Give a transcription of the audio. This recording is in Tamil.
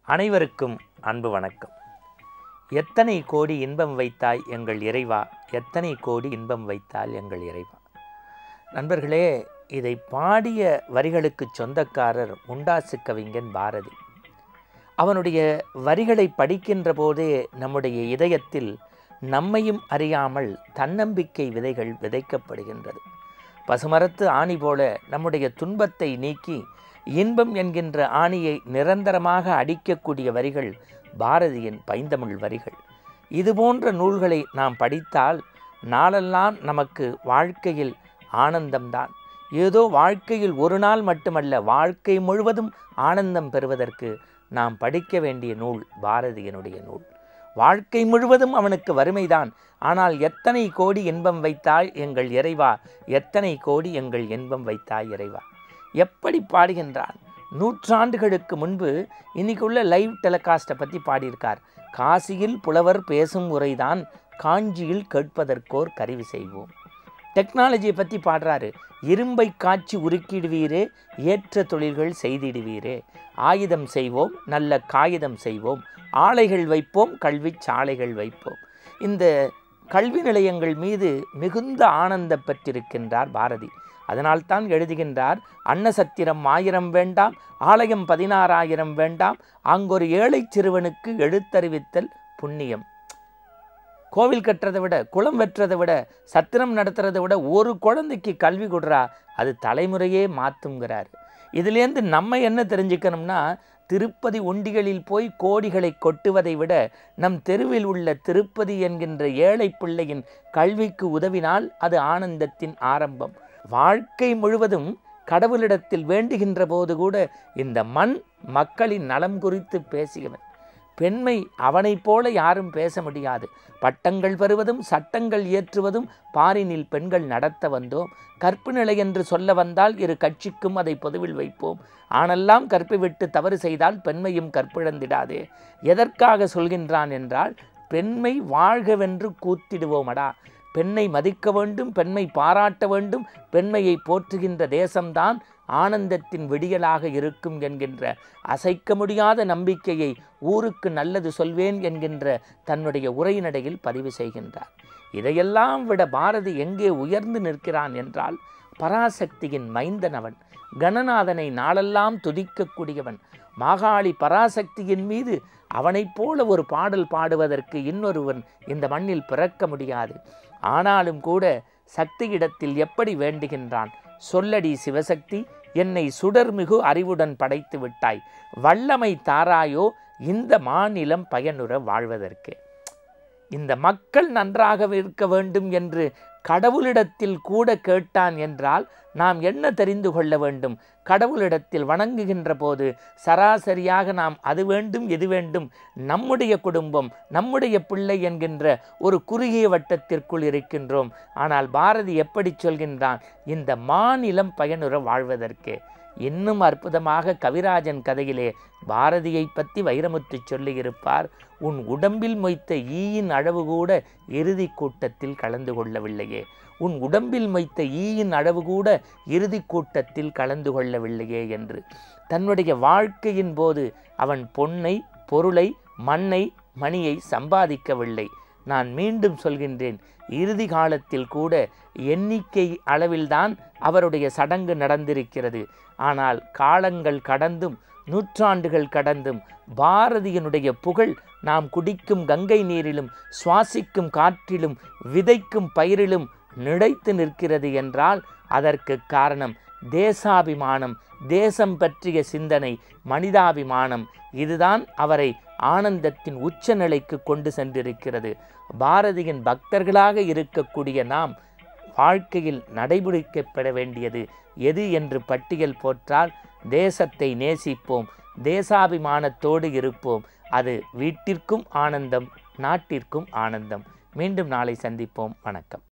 அனைவருக்கும் அன்பு வணக்கம் எத்தனை கோடி இன்பம் வைத்தாய் எங்கள் இறைவா எத்தனை கோடி இன்பம் வைத்தால் எங்கள் இறைவா நண்பர்களே இதை பாடிய வரிகளுக்கு சொந்தக்காரர் முண்டாசு கவிஞன் பாரதி அவனுடைய வரிகளை படிக்கின்ற போதே நம்முடைய இதயத்தில் நம்மையும் அறியாமல் தன்னம்பிக்கை விதைகள் விதைக்கப்படுகின்றது பசுமரத்து ஆணி போல நம்முடைய துன்பத்தை நீக்கி இன்பம் என்கின்ற ஆணியை நிரந்தரமாக அடிக்கக்கூடிய வரிகள் பாரதியின் பைந்தமிழ் வரிகள் இதுபோன்ற நூல்களை நாம் படித்தால் நாளெல்லாம் நமக்கு வாழ்க்கையில் ஆனந்தம்தான் ஏதோ வாழ்க்கையில் ஒரு நாள் மட்டுமல்ல வாழ்க்கை முழுவதும் ஆனந்தம் பெறுவதற்கு நாம் படிக்க வேண்டிய நூல் பாரதியனுடைய நூல் வாழ்க்கை முழுவதும் அவனுக்கு வறுமைதான் ஆனால் எத்தனை கோடி இன்பம் வைத்தாய் எங்கள் இறைவா எத்தனை கோடி எங்கள் இன்பம் வைத்தாய் இறைவா எப்படி பாடுகின்றான் நூற்றாண்டுகளுக்கு முன்பு இன்னைக்குள்ள லைவ் டெலிகாஸ்ட்டை பற்றி பாடியிருக்கார் காசியில் புலவர் பேசும் உரைதான் காஞ்சியில் கேட்பதற்கோர் கருவி செய்வோம் டெக்னாலஜியை பற்றி பாடுறாரு இரும்பை காய்ச்சி உருக்கிடுவீரே ஏற்ற தொழில்கள் செய்திடுவீரே ஆயுதம் செய்வோம் நல்ல காகிதம் செய்வோம் ஆலைகள் வைப்போம் கல்வி சாலைகள் வைப்போம் இந்த கல்வி நிலையங்கள் மீது மிகுந்த ஆனந்தம் பெற்றிருக்கின்றார் பாரதி அதனால்தான் எழுதுகின்றார் அன்னசத்திரம் ஆயிரம் வேண்டாம் ஆலயம் பதினாறாயிரம் வேண்டாம் அங்கொரு ஏழை சிறுவனுக்கு எழுத்தறிவித்தல் புண்ணியம் கோவில் கட்டுறதை விட குளம் வெட்டுறதை விட சத்திரம் நடத்துறதை விட ஒரு குழந்தைக்கு கல்வி கொடுறா அது தலைமுறையே மாற்றுங்கிறார் இதுலேருந்து நம்ம என்ன தெரிஞ்சுக்கணும்னா திருப்பதி ஒண்டிகளில் போய் கோடிகளை கொட்டுவதை விட நம் தெருவில் உள்ள திருப்பதி என்கின்ற ஏழை பிள்ளையின் கல்விக்கு உதவினால் அது ஆனந்தத்தின் ஆரம்பம் வாழ்க்கை முழுவதும் கடவுளிடத்தில் வேண்டுகின்ற போது கூட இந்த மண் மக்களின் நலம் குறித்து பேசியவன் பெண்மை அவனைப் போல யாரும் பேச முடியாது பட்டங்கள் பெறுவதும் சட்டங்கள் இயற்றுவதும் பாரினில் பெண்கள் நடத்த வந்தோம் கற்பு நிலை என்று சொல்ல வந்தால் இரு கட்சிக்கும் அதை பொதுவில் வைப்போம் ஆனெல்லாம் கற்பை விட்டு தவறு செய்தால் பெண்மையும் கற்பிழந்திடாதே எதற்காக சொல்கின்றான் என்றால் பெண்மை வாழ்கவென்று கூத்திடுவோமடா பெண்ணை மதிக்க வேண்டும் பெண்மை பாராட்ட வேண்டும் பெண்மையை போற்றுகின்ற தேசம்தான் ஆனந்தத்தின் விடியலாக இருக்கும் என்கின்ற அசைக்க முடியாத நம்பிக்கையை ஊருக்கு நல்லது சொல்வேன் என்கின்ற தன்னுடைய உரைநடையில் பதிவு செய்கின்றார் இதையெல்லாம் விட பாரதி எங்கே உயர்ந்து நிற்கிறான் என்றால் பராசக்தியின் மைந்தன் அவன் கணநாதனை நாளெல்லாம் துதிக்கக்கூடியவன் மாகாளி பராசக்தியின் மீது அவனைப் போல ஒரு பாடல் பாடுவதற்கு இன்னொருவன் இந்த மண்ணில் பிறக்க முடியாது ஆனாலும் கூட சக்தியிடத்தில் எப்படி வேண்டுகின்றான் சொல்லடி சிவசக்தி என்னை சுடர்மிகு அறிவுடன் படைத்து விட்டாய் வல்லமை தாராயோ இந்த மாநிலம் பயனுற வாழ்வதற்கு இந்த மக்கள் நன்றாக இருக்க வேண்டும் என்று கடவுளிடத்தில் கூட கேட்டான் என்றால் நாம் என்ன தெரிந்து கொள்ள வேண்டும் கடவுளிடத்தில் வணங்குகின்ற போது சராசரியாக நாம் அது வேண்டும் இது வேண்டும் நம்முடைய குடும்பம் நம்முடைய பிள்ளை என்கின்ற ஒரு குறுகிய வட்டத்திற்குள் இருக்கின்றோம் ஆனால் பாரதி எப்படி சொல்கின்றான் இந்த மாநிலம் பயனுற வாழ்வதற்கு இன்னும் அற்புதமாக கவிராஜன் கதையிலே பாரதியை பற்றி வைரமுத்து சொல்லியிருப்பார் உன் உடம்பில் மொய்த்த ஈயின் அளவு கூட இறுதி கூட்டத்தில் கலந்து கொள்ளவில்லையே உன் உடம்பில் மொய்த்த ஈயின் அளவு கூட இறுதி கூட்டத்தில் கலந்து கொள்ளவில்லையே என்று தன்னுடைய வாழ்க்கையின் போது அவன் பொன்னை பொருளை மண்ணை மணியை சம்பாதிக்கவில்லை நான் மீண்டும் சொல்கின்றேன் இறுதி காலத்தில் கூட எண்ணிக்கை அளவில்தான் அவருடைய சடங்கு நடந்திருக்கிறது ஆனால் காலங்கள் கடந்தும் நூற்றாண்டுகள் கடந்தும் பாரதியனுடைய புகழ் நாம் குடிக்கும் கங்கை நீரிலும் சுவாசிக்கும் காற்றிலும் விதைக்கும் பயிரிலும் நிலைத்து நிற்கிறது என்றால் அதற்கு காரணம் தேசாபிமானம் தேசம் பற்றிய சிந்தனை மனிதாபிமானம் இதுதான் அவரை ஆனந்தத்தின் உச்சநிலைக்கு கொண்டு சென்றிருக்கிறது பாரதியின் பக்தர்களாக இருக்கக்கூடிய நாம் வாழ்க்கையில் நடைமுறைக்கப்பட வேண்டியது எது என்று பட்டியல் போற்றால் தேசத்தை நேசிப்போம் தேசாபிமானத்தோடு இருப்போம் அது வீட்டிற்கும் ஆனந்தம் நாட்டிற்கும் ஆனந்தம் மீண்டும் நாளை சந்திப்போம் வணக்கம்